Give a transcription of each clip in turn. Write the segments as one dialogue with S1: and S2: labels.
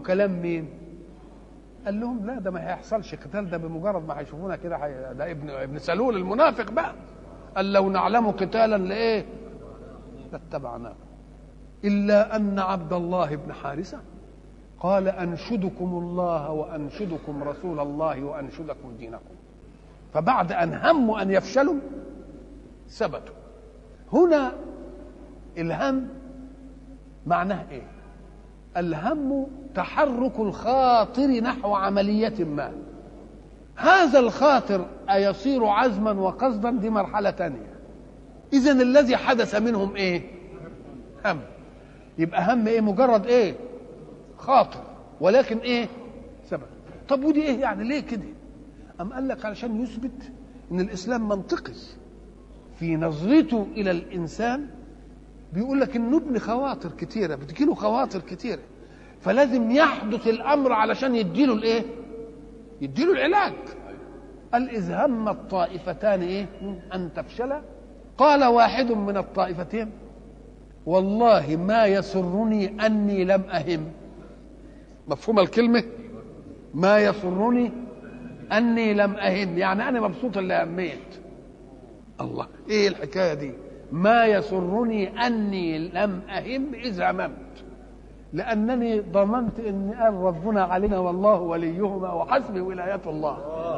S1: كلام مين قال لهم لا ده ما هيحصلش قتال ده بمجرد ما هيشوفونا كده حي... ده ابن ابن سلول المنافق بقى قال لو نعلم قتالا لايه لاتبعناه الا ان عبد الله بن حارثه قال انشدكم الله وانشدكم رسول الله وانشدكم دينكم فبعد ان هموا ان يفشلوا ثبتوا هنا الهم معناه ايه الهم تحرك الخاطر نحو عملية ما هذا الخاطر أيصير عزما وقصدا دي مرحلة تانية إذا الذي حدث منهم إيه هم يبقى هم إيه مجرد إيه خاطر ولكن إيه سبب طب ودي إيه يعني ليه كده أم قال لك علشان يثبت إن الإسلام منطقي في نظرته إلى الإنسان بيقول لك انه ابن خواطر كتيره بتجيله خواطر كتيره فلازم يحدث الامر علشان يديله الايه يديله العلاج قال اذ هم الطائفتان ايه ان تفشلا قال واحد من الطائفتين والله ما يسرني اني لم اهم مفهوم الكلمه ما يسرني اني لم اهم يعني انا مبسوط اللي هميت الله ايه الحكايه دي ما يسرني اني لم اهم اذ هممت لانني ضمنت ان قال ربنا علينا والله وليهما وحسبي ولايه الله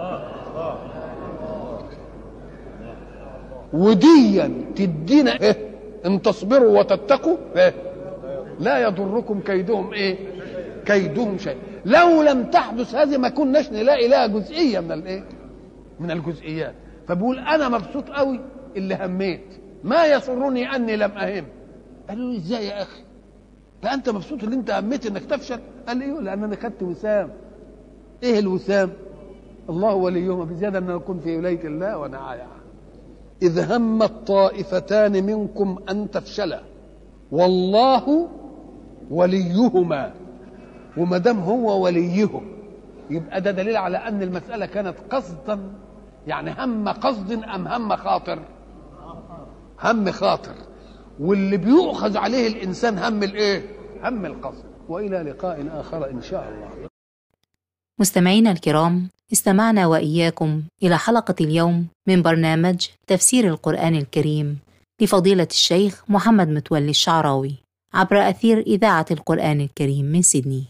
S1: وديا تدينا إيه؟ ان تصبروا وتتقوا إيه؟ لا يضركم كيدهم ايه كيدهم شيء لو لم تحدث هذه ما كناش نلاقي لها جزئيه من الايه من الجزئيات فبقول انا مبسوط قوي اللي هميت ما يسرني اني لم اهم قالوا لي ازاي يا اخي ده انت مبسوط ان انت هميت انك تفشل قال لي ايوه لان انا خدت وسام ايه الوسام الله وليهما بزياده ان اكون في ولايه الله وانا عايع اذ هم الطائفتان منكم ان تفشلا والله وليهما وما دام هو وليهم يبقى ده دليل على ان المساله كانت قصدا يعني هم قصد ام هم خاطر هم خاطر واللي بيؤخذ عليه الانسان هم الايه هم القصد والى لقاء اخر ان شاء الله
S2: مستمعينا الكرام استمعنا واياكم الى حلقه اليوم من برنامج تفسير القران الكريم لفضيله الشيخ محمد متولي الشعراوي عبر اثير اذاعه القران الكريم من سيدني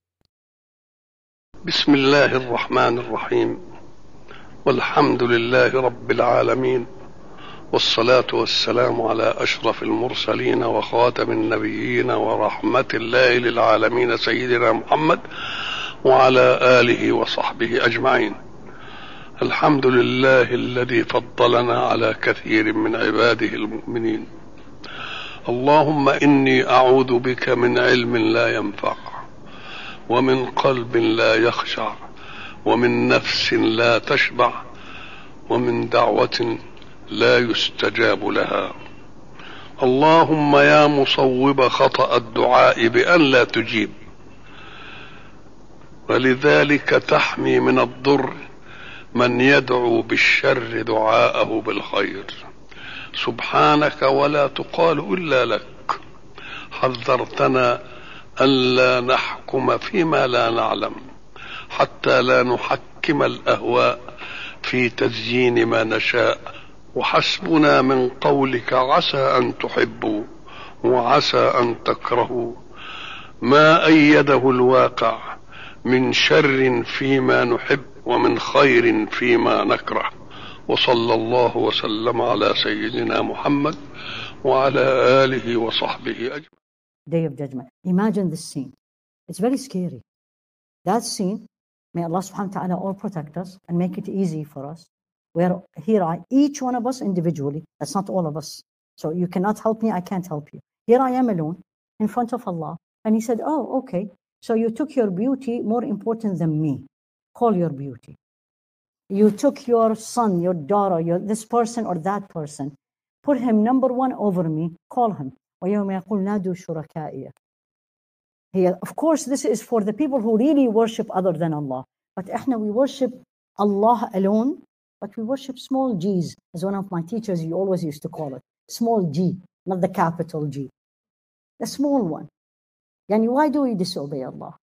S3: بسم الله الرحمن الرحيم والحمد لله رب العالمين والصلاة والسلام على أشرف المرسلين وخاتم النبيين ورحمة الله للعالمين سيدنا محمد وعلى آله وصحبه أجمعين الحمد لله الذي فضلنا على كثير من عباده المؤمنين اللهم إني أعوذ بك من علم لا ينفع ومن قلب لا يخشع ومن نفس لا تشبع ومن دعوة لا يستجاب لها اللهم يا مصوب خطأ الدعاء بأن لا تجيب ولذلك تحمي من الضر من يدعو بالشر دعاءه بالخير سبحانك ولا تقال إلا لك حذرتنا ألا نحكم فيما لا نعلم حتى لا نحكم الأهواء في تزيين ما نشاء وحسبنا من قولك عسى ان تحبوا وعسى ان تكرهوا ما ايده الواقع من شر فيما نحب ومن خير فيما نكره وصلى الله وسلم على سيدنا محمد وعلى اله وصحبه اجمعين
S4: Day of Judgment. Imagine this scene. It's very scary. That scene, may Allah subhanahu wa ta'ala all protect us and make it easy for us. where here I, each one of us individually, that's not all of us. So you cannot help me, I can't help you. Here I am alone in front of Allah. And He said, Oh, okay. So you took your beauty more important than me. Call your beauty. You took your son, your daughter, your, this person or that person. Put him number one over me. Call him. ويوم يقول نادوا شركائي. Here, of course, this is for the people who really worship other than Allah. But احنا we worship Allah alone but we worship small g's, as one of my teachers he always used to call it. Small g, not the capital G. The small one. Yani why do we disobey Allah?